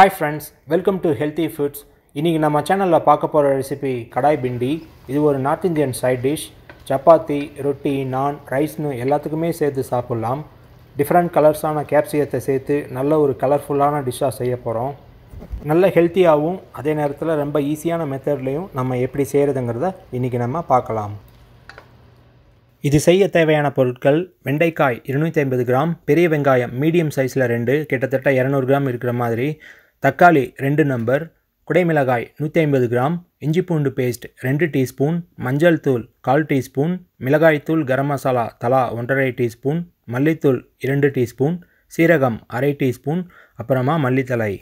hi friends welcome to healthy foods இன்றைக்கி நம்ம சேனலில் பார்க்க போகிற ரெசிபி கடாய் பிண்டி இது ஒரு north Indian side dish chapati roti naan ரைஸ்னு எல்லாத்துக்குமே சேர்த்து சாப்பிட்லாம் டிஃப்ரெண்ட் கலர்ஸான கேப்சிகத்தை சேர்த்து நல்ல ஒரு கலர்ஃபுல்லான டிஷ்ஷாக செய்ய போகிறோம் நல்ல ஹெல்த்தியாகவும் அதே நேரத்தில் ரொம்ப ஈஸியான மெத்தட்லேயும் நம்ம எப்படி செய்கிறதுங்கிறத இன்றைக்கி நம்ம பார்க்கலாம் இது செய்ய தேவையான பொருட்கள் வெண்டைக்காய் இருநூற்றி ஐம்பது கிராம் பெரிய வெங்காயம் மீடியம் சைஸில் ரெண்டு கிட்டத்தட்ட இரநூறு கிராம் இருக்கிற மாதிரி தக்காளி ரெண்டு நம்பர் குடைமிளகாய் நூற்றி ஐம்பது கிராம் இஞ்சி பூண்டு பேஸ்ட் ரெண்டு டீஸ்பூன் மஞ்சள் தூள் கால் டீஸ்பூன் மிளகாய்த்தூள் கரம் மசாலா தலா ஒன்றரை டீஸ்பூன் மல்லித்தூள் இரண்டு டீஸ்பூன் சீரகம் அரை டீஸ்பூன் அப்புறமா மல்லித்தலை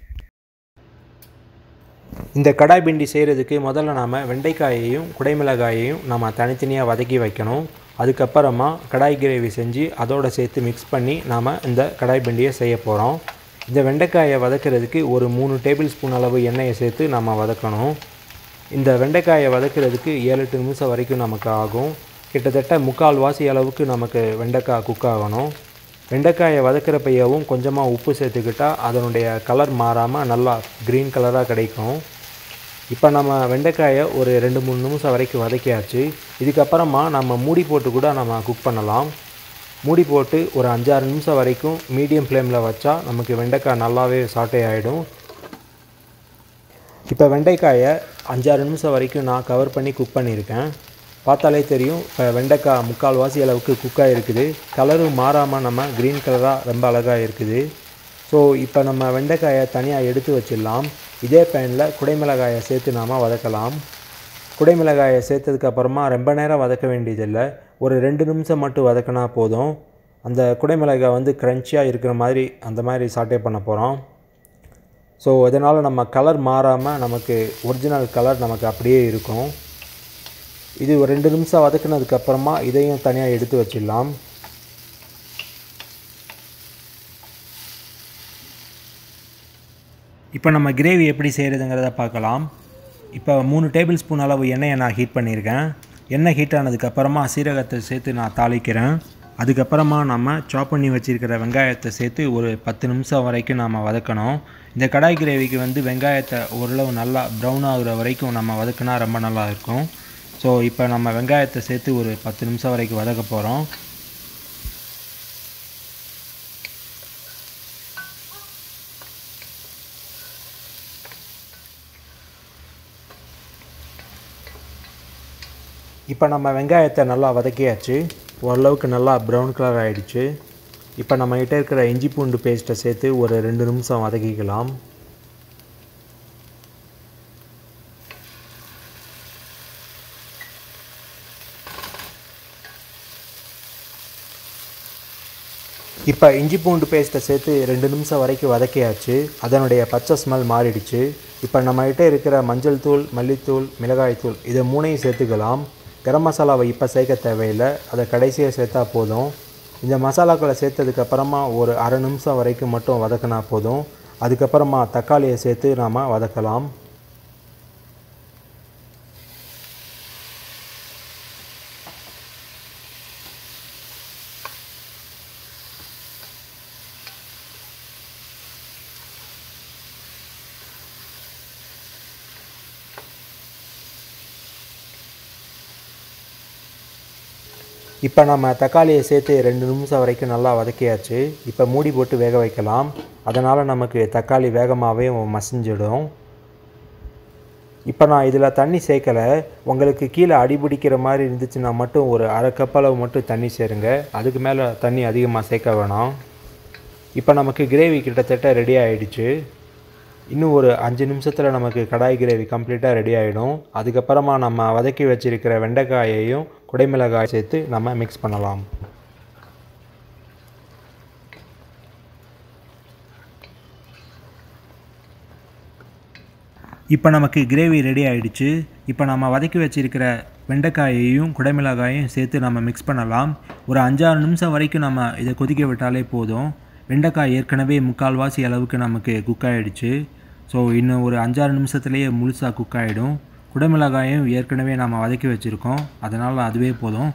இந்த கடாய் பிண்டி செய்கிறதுக்கு முதல்ல நாம் வெண்டைக்காயையும் குடைமிளகாயையும் நம்ம தனித்தனியாக வதக்கி வைக்கணும் அதுக்கப்புறமா கடாய் கிரேவி செஞ்சு அதோடு சேர்த்து மிக்ஸ் பண்ணி நாம் இந்த கடாய் பிண்டியை செய்ய போகிறோம் இந்த வெண்டைக்காயை வதக்கிறதுக்கு ஒரு மூணு டேபிள் ஸ்பூன் அளவு எண்ணெயை சேர்த்து நம்ம வதக்கணும் இந்த வெண்டைக்காயை வதக்கிறதுக்கு ஏழு எட்டு நிமிஷம் வரைக்கும் நமக்கு ஆகும் கிட்டத்தட்ட முக்கால் வாசி அளவுக்கு நமக்கு வெண்டைக்காய் குக் ஆகணும் வெண்டைக்காயை வதக்கிறப்பையவும் கொஞ்சமாக உப்பு சேர்த்துக்கிட்டால் அதனுடைய கலர் மாறாமல் நல்லா க்ரீன் கலராக கிடைக்கும் இப்போ நம்ம வெண்டைக்காயை ஒரு ரெண்டு மூணு நிமிஷம் வரைக்கும் வதக்கியாச்சு இதுக்கப்புறமா நம்ம மூடி போட்டு கூட நம்ம குக் பண்ணலாம் மூடி போட்டு ஒரு அஞ்சாறு நிமிஷம் வரைக்கும் மீடியம் ஃப்ளேமில் வச்சா நமக்கு வெண்டைக்காய் நல்லாவே சாட்டை ஆகிடும் இப்போ வெண்டைக்காயை அஞ்சாறு நிமிஷம் வரைக்கும் நான் கவர் பண்ணி குக் பண்ணியிருக்கேன் பார்த்தாலே தெரியும் இப்போ வெண்டைக்காய் முக்கால் வாசி அளவுக்கு குக்காக இருக்குது கலரும் மாறாமல் நம்ம க்ரீன் கலராக ரொம்ப அழகாக இருக்குது ஸோ இப்போ நம்ம வெண்டைக்காயை தனியாக எடுத்து வச்சிடலாம் இதே பேனில் குடைமிளகாயை சேர்த்து நாம் வதக்கலாம் குடைமிளகாயை சேர்த்ததுக்கப்புறமா ரொம்ப நேரம் வதக்க வேண்டியதில்லை ஒரு ரெண்டு நிமிஷம் மட்டும் வதக்கினா போதும் அந்த குடைமிளகாய் வந்து க்ரன்ச்சியாக இருக்கிற மாதிரி அந்த மாதிரி சாட்டே பண்ண போகிறோம் ஸோ அதனால் நம்ம கலர் மாறாமல் நமக்கு ஒரிஜினல் கலர் நமக்கு அப்படியே இருக்கும் இது ஒரு ரெண்டு நிமிஷம் வதக்குனதுக்கப்புறமா இதையும் தனியாக எடுத்து வச்சிடலாம் இப்போ நம்ம கிரேவி எப்படி செய்கிறதுங்கிறத பார்க்கலாம் இப்போ மூணு டேபிள் ஸ்பூன் அளவு எண்ணெயை நான் ஹீட் பண்ணியிருக்கேன் எண்ணெய் ஹீட் ஆனதுக்கப்புறமா சீரகத்தை சேர்த்து நான் தாளிக்கிறேன் அதுக்கப்புறமா நம்ம சாப் பண்ணி வச்சுருக்கிற வெங்காயத்தை சேர்த்து ஒரு பத்து நிமிஷம் வரைக்கும் நம்ம வதக்கணும் இந்த கடாய் கிரேவிக்கு வந்து வெங்காயத்தை ஓரளவு நல்லா ப்ரௌன் ஆகுற வரைக்கும் நம்ம வதக்கினா ரொம்ப நல்லா இருக்கும் ஸோ இப்போ நம்ம வெங்காயத்தை சேர்த்து ஒரு பத்து நிமிஷம் வரைக்கும் வதக்க போகிறோம் இப்போ நம்ம வெங்காயத்தை நல்லா வதக்கியாச்சு ஓரளவுக்கு நல்லா ப்ரௌன் கலர் ஆகிடுச்சு இப்போ நம்மகிட்ட இருக்கிற இஞ்சி பூண்டு பேஸ்ட்டை சேர்த்து ஒரு ரெண்டு நிமிஷம் வதக்கிக்கலாம் இப்போ இஞ்சி பூண்டு பேஸ்ட்டை சேர்த்து ரெண்டு நிமிஷம் வரைக்கும் வதக்கியாச்சு அதனுடைய பச்சை ஸ்மெல் மாறிடுச்சு இப்போ நம்மகிட்ட இருக்கிற மஞ்சள் தூள் மல்லித்தூள் மிளகாய் தூள் இதை மூணையும் சேர்த்துக்கலாம் கரம் மசாலாவை இப்போ சேர்க்க தேவையில்லை அதை கடைசியாக சேர்த்தா போதும் இந்த மசாலாக்களை சேர்த்ததுக்கப்புறமா ஒரு அரை நிமிஷம் வரைக்கும் மட்டும் வதக்கினா போதும் அதுக்கப்புறமா தக்காளியை சேர்த்து நாம் வதக்கலாம் இப்போ நம்ம தக்காளியை சேர்த்து ரெண்டு நிமிஷம் வரைக்கும் நல்லா வதக்கியாச்சு இப்போ மூடி போட்டு வேக வைக்கலாம் அதனால் நமக்கு தக்காளி வேகமாகவே மசிஞ்சிடும் இப்போ நான் இதில் தண்ணி சேர்க்கலை உங்களுக்கு கீழே அடிபிடிக்கிற மாதிரி இருந்துச்சுன்னா மட்டும் ஒரு அரை கப் அளவு மட்டும் தண்ணி சேருங்க அதுக்கு மேலே தண்ணி அதிகமாக சேர்க்க வேணாம் இப்போ நமக்கு கிரேவி கிட்டத்தட்ட ரெடி ஆகிடுச்சு இன்னும் ஒரு அஞ்சு நிமிஷத்தில் நமக்கு கடாய் கிரேவி கம்ப்ளீட்டாக ரெடி ஆகிடும் அதுக்கப்புறமா நம்ம வதக்கி வச்சுருக்கிற வெண்டைக்காயையும் குடைமிளகாய் சேர்த்து நம்ம மிக்ஸ் பண்ணலாம் இப்போ நமக்கு கிரேவி ரெடி ஆகிடுச்சு இப்போ நம்ம வதக்கி வச்சுருக்கிற வெண்டைக்காயையும் குடைமிளகாயையும் சேர்த்து நம்ம மிக்ஸ் பண்ணலாம் ஒரு அஞ்சாறு நிமிஷம் வரைக்கும் நம்ம இதை கொதிக்க விட்டாலே போதும் வெண்டைக்காய் ஏற்கனவே முக்கால்வாசி அளவுக்கு நமக்கு குக் ஆகிடுச்சு ஸோ இன்னும் ஒரு அஞ்சாறு நிமிஷத்துலேயே முழுசாக குக் ஆகிடும் குடமிளகாயும் ஏற்கனவே நம்ம வதக்கி வச்சுருக்கோம் அதனால் அதுவே போதும்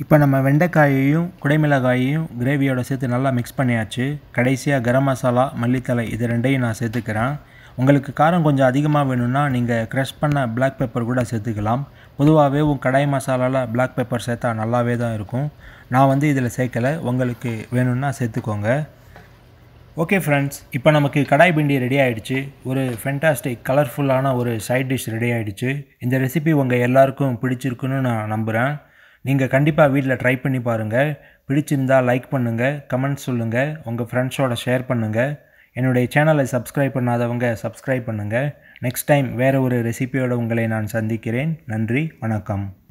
இப்போ நம்ம வெண்டைக்காயையும் குடைமிளகாயையும் கிரேவியோட சேர்த்து நல்லா மிக்ஸ் பண்ணியாச்சு கடைசியாக கரம் மசாலா மல்லித்தலை இது ரெண்டையும் நான் சேர்த்துக்கிறேன் உங்களுக்கு காரம் கொஞ்சம் அதிகமாக வேணும்னா நீங்கள் க்ரஷ் பண்ண பிளாக் பெப்பர் கூட சேர்த்துக்கலாம் பொதுவாகவே உன் கடாய் மசாலாவில் பிளாக் பெப்பர் சேர்த்தா நல்லாவே தான் இருக்கும் நான் வந்து இதில் சேர்க்கலை உங்களுக்கு வேணும்னா சேர்த்துக்கோங்க ஓகே ஃப்ரெண்ட்ஸ் இப்போ நமக்கு கடாய் பிண்டி ரெடி ஆகிடுச்சு ஒரு ஃபென்டாஸ்டிக் கலர்ஃபுல்லான ஒரு சைட் டிஷ் ரெடி ஆகிடுச்சு இந்த ரெசிபி உங்கள் எல்லாருக்கும் பிடிச்சிருக்குன்னு நான் நம்புகிறேன் நீங்கள் கண்டிப்பாக வீட்டில் ட்ரை பண்ணி பாருங்கள் பிடிச்சிருந்தா லைக் பண்ணுங்கள் கமெண்ட் சொல்லுங்கள் உங்கள் ஃப்ரெண்ட்ஸோட ஷேர் பண்ணுங்கள் என்னுடைய சேனலை சப்ஸ்கிரைப் பண்ணாதவங்க சப்ஸ்கிரைப் பண்ணுங்கள் நெக்ஸ்ட் டைம் வேறு ஒரு ரெசிபியோடு உங்களை நான் சந்திக்கிறேன் நன்றி வணக்கம்